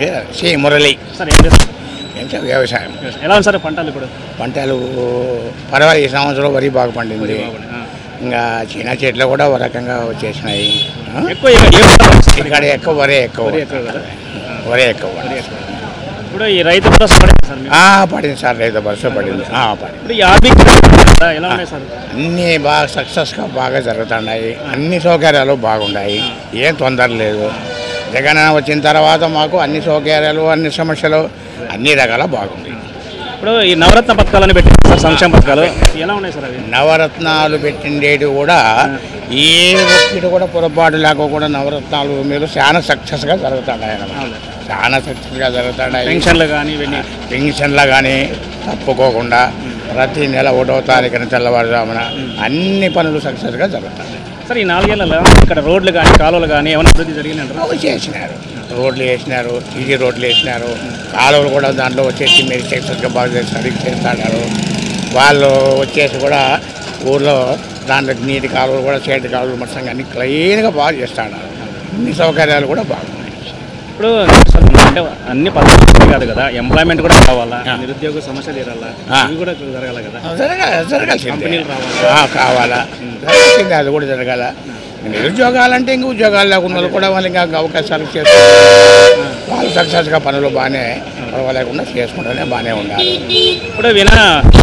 C Murali sir ఏం చేస్తారు ఏంటంటే వ్యవసాయం ఎలా ఉంది సార్ పంటలు ఇప్పుడు పంటలు పర్వాలేదు ఈ సంవత్సరం వరి బాగా పండింది ఆ. ఇంకా చిన్న చెట్లు కూడా ఒక రకంగా వచ్చేసినాయి ఆ? ఎక్కువ ఏ- ఏ పంట పండిస్తారు? ఇక్కడ ఎక్కువ వరే ఎక్కువ వరి ఎక్కువ కదా? వరే ఎక్కువ ఇప్పుడు ఈ రైతు భరోసా పడింది సార్ మీకు? ఆ, పడింది సార్ రైతు బస్సు పడింది ఆ, పడింది ఇప్పుడు ఈ ఆర్బీ ఎలా ఉన్నాయి సార్ అన్నీ బాగా సక్సెస్గా బాగా జరుగుతున్నాయి అన్ని సౌకర్యాలు బాగున్నాయి ఏం తొందర లేదు జగన్ వచ్చిన తర్వాత మాకు అన్ని సౌకర్యాలు అన్ని సమస్యలు అన్ని రకాల బాగుంది ఇప్పుడు ఈ నవరత్న పథకాలని పెట్టారు సార్ సంక్షేమ పథకాలు ఎలా ఉన్నాయి సార్ అవి నవరత్నాలు పెట్టిండేటి కూడా ఏ ఒక్కటి కూడా పొరపాటు లేకుండా నవరత్నాలు మీరు చాలా సక్సెస్గా జరుగుతున్నాయి అన్నమాట చాలా సక్సెస్గా జరుగుతున్నాయి పెన్షన్లు కానీ ఇవన్నీ పెన్షన్లు కానీ తప్పుకోకుండా ప్రతి నెల ఒకటో తారీఖున తెల్లవారుజామున అన్ని పనులు సక్సెస్గా జరుగుతాయి సార్ ఈ నాలుగేళ్లలో ఇక్కడ రోడ్లు కానీ కాలువలు కానీ ఏమైనా అభివృద్ధి జరిగిందంటారా బాగా చేసినారు రోడ్లు వేసినారు ఈజీ రోడ్లు వేసినారు కాలువలు కూడా దాంట్లో వచ్చేసి మీరు సక్సెస్గా బాగా చేసి సరిగ్గా చేస్తున్నారు వాళ్ళు వచ్చేసి కూడా ఊర్లో దాంట్లో నీటి కాలువలు కూడా చేతి కాలువలు మొత్తం అన్ని క్లీన్గా బాగా చేస్తున్నారు అన్ని సౌకర్యాలు కూడా బాగున్నాయి ఇప్పుడు సార్ అంటే అన్ని పథకాలు కాదు కదా ఎంప్లాయ్మెంట్ కూడా కావాలా ఆ. నిరుద్యోగ సమస్య తీరాలా ఆ. ఇవి కూడా జరగాలి కదా జరగా జరగాల్సిందే కంపెనీలు రావాలి. ఆ, కావాలా జరగాల్సిందే అది కూడా జరగాల నిరుద్యోగాలంటే ఇంక ఉద్యోగాలు లేకుండా వాళ్ళు కూడా వాళ్ళు ఇంకా అవకాశాలు చేసుకుంటారు వాళ్ళు సక్సెస్గా పనులు బాగానే పర్వాలేకుండా చేసుకుంటూనే బాగానే ఉన్నారు ఇప్పుడు వినా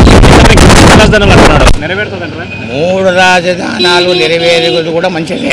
రాజధానులు అంటున్నాడు నెరవేరుతుందంటారా మూడు రాజధానాలు నెరవేరేది కూడా మంచిదే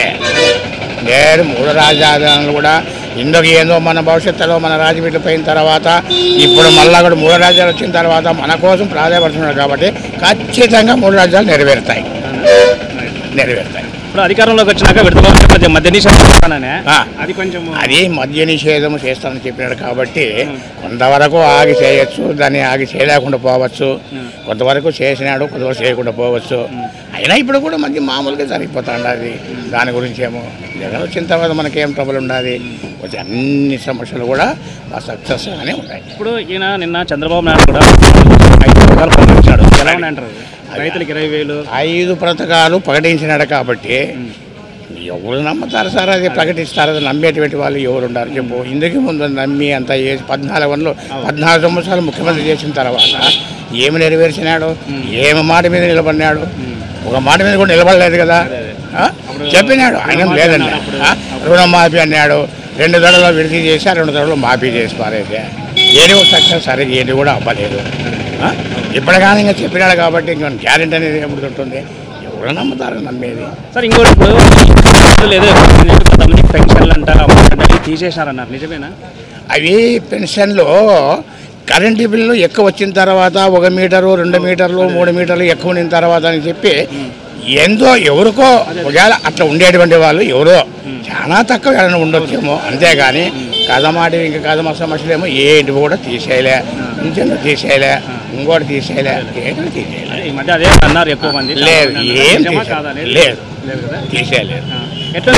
లేదు మూడు రాజధానులు కూడా ఇందుకు ఏందో మన భవిష్యత్తులో మన రాజవీటి పోయిన తర్వాత ఇప్పుడు మళ్ళా కూడా మూడు రాజ్యాలు వచ్చిన తర్వాత మన కోసం ప్రాధాన్యపడుతున్నారు కాబట్టి ఖచ్చితంగా మూడు రాజ్యాలు నెరవేరుతాయి నెరవేరుతాయి ఇప్పుడు అధికారంలోకి వచ్చినాక విడత మధ్య నిషేధం చేస్తాననే ఆ. అది కొంచెం అది మద్య నిషేధం చేస్తానని చెప్పినాడు కాబట్టి కొంతవరకు ఆగి చేయొచ్చు దాన్ని ఆగి చేయలేకుండా పోవచ్చు కొంతవరకు చేసినాడు కొంతవరకు చేయకుండా పోవచ్చు అయినా ఇప్పుడు కూడా మంచి మామూలుగా జరిగిపోతాండి అది దాని గురించి ఏమో జగన్ వచ్చిన తర్వాత మనకేం ట్రబుల్ ఉండాలి వచ్చే అన్ని సమస్యలు కూడా సక్సెస్గానే ఉంటాయి ఇప్పుడు ఈయన నిన్న చంద్రబాబు నాయుడు కూడా ఐదు పథకాలు ప్రకటించాడు ఎలా ఉన్నాయంటారు రైతులకు ఇరవై వేలు ఐదు పథకాలు ప్రకటించినాడు కాబట్టి ఎవరు నమ్ముతారు సార్ అది ప్రకటిస్తారు అది నమ్మేటువంటి వాళ్ళు ఎవరు ఉన్నారు చెప్పు ఇందుకు ముందు నమ్మి అంత చేసి పద్నాలుగు వందలు పద్నాలుగు సంవత్సరాలు ముఖ్యమంత్రి చేసిన తర్వాత ఏమి నెరవేర్చినాడు ఏమి మాట మీద నిలబడినాడు ఒక మాట మీద కూడా నిలబడలేదు కదా ఆ? చెప్పినాడు ఆయన లేదండి ఆ? రుణమాఫీ అన్నాడు రెండు దడలో విడిది చేసి ఆ రెండు దడలో మాఫీ చేసి పారైతే ఏది కూడా సక్సెస్ సరే ఏది కూడా అవ్వలేదు ఆ? ఇప్పుడు కానీ ఇంకా చెప్పినాడు కాబట్టి ఇంకా గ్యారెంటీ అనేది ఎప్పుడు ఉంటుంది ఎవరు నమ్ముతారు నమ్మేది సార్ ఇంకోటి ఇప్పుడు లేదు కొంతమంది పెన్షన్లు అంట అమౌంట్ అంట ఇవి తీసేసినారన్నారు నిజమేనా అవి పెన్షన్లో కరెంటు బిల్లు ఎక్కువ వచ్చిన తర్వాత ఒక మీటరు రెండు మీటర్లు మూడు మీటర్లు ఎక్కువ ఉన్న తర్వాత అని చెప్పి ఎంతో ఎవరికో ఒకవేళ అట్లా ఉండేటువంటి వాళ్ళు ఎవరో చాలా తక్కువ ఏమైనా ఉండొచ్చేమో అంతేగాని కథమాట ఇంకా కథమ సమస్యలేమో ఏంటి కూడా తీసేయలే ఇంకెందుకు తీసేయలే ఇంకోటి తీసేయలే ఏంటి తీసేయలే ఈ మధ్య అదే అన్నారు ఎక్కువ మంది లేదు, ఏం నిజమా తీసేయలేదు. కాదా అనేది? లేదు. లేదు కదా తీసేయలేదు ఆ. ఎట్లా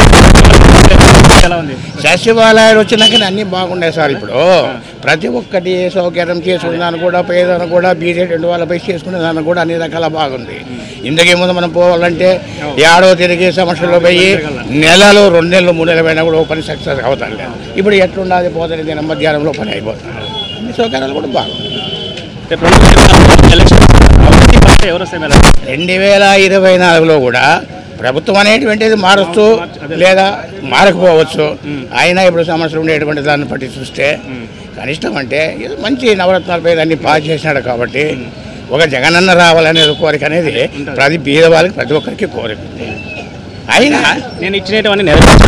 ఉంది? ఎలా ఉంది సచివాలయాలు వచ్చినాక అన్నీ బాగున్నాయి సార్ ఇప్పుడు ప్రతి ఒక్కటి సౌకర్యం చేసుకునే దాన్ని కూడా పేదను కూడా బీజేపీ వాళ్ళపై చేసుకునే దాన్ని కూడా అన్ని రకాల బాగుంది ఇందుకే ముందు మనం పోవాలంటే ఏడో తిరిగి సమస్యలు పోయి నెలలు రెండు నెలలు మూడు నెలలు పోయినా కూడా ఓ పని సక్సెస్ అవుతాను లేదు ఇప్పుడు ఎట్లుండాలి పోతుంది దినం మధ్యాహ్నంలో పని అయిపోతుంది అన్ని సౌకర్యాలు కూడా బాగుంది రేపు రెండు వేల ఇరవై నాలుగు ఎలక్షన్ అభివృద్ధి పట్ల ఎవరు వస్తే మేడం రెండు వేల ఇరవై నాలుగులో కూడా ప్రభుత్వం అనేటువంటిది మారచ్చు లేదా మారకపోవచ్చు అయినా ఇప్పుడు సమస్యలు ఉండేటువంటి దాన్ని బట్టి చూస్తే కనిష్టం అంటే ఏదో మంచి నవరత్నాలపై అన్ని పాస్ చేసినాడు కాబట్టి ఒక జగనన్న రావాలనే కోరిక అనేది ప్రతి బీద వాళ్ళకి ప్రతి ఒక్కరికి కోరిక ఉంది అయినా నేను ఇచ్చినటువంటి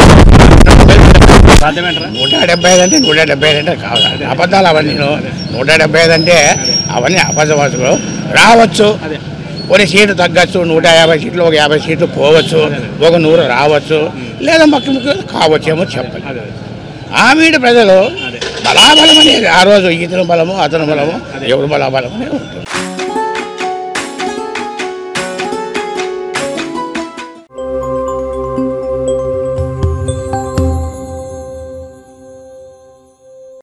నెరవేర్చాను సాధ్యమేంటారా నూట డెబ్బై ఐదు అంటే నూట డెబ్బై ఐదు అంటే కావాలి అబద్ధాలు అవన్నీ నూట డెబ్బై ఐదు అంటే అవన్నీ అబద్ధవాసులు రావచ్చు అదే కొన్ని సీట్లు తగ్గచ్చు నూట యాభై సీట్లు ఒక యాభై సీట్లు పోవచ్చు ఒక నూరు రావచ్చు లేదా మొక్క ముక్క కావచ్చేమో చెప్పాలి అదే ఆమెడ ప్రజలు అదే బలాబలం అనేది ఆ రోజు ఇతను బలము అతను బలము ఎవరు బలాబలం అనేది ఉంటుంది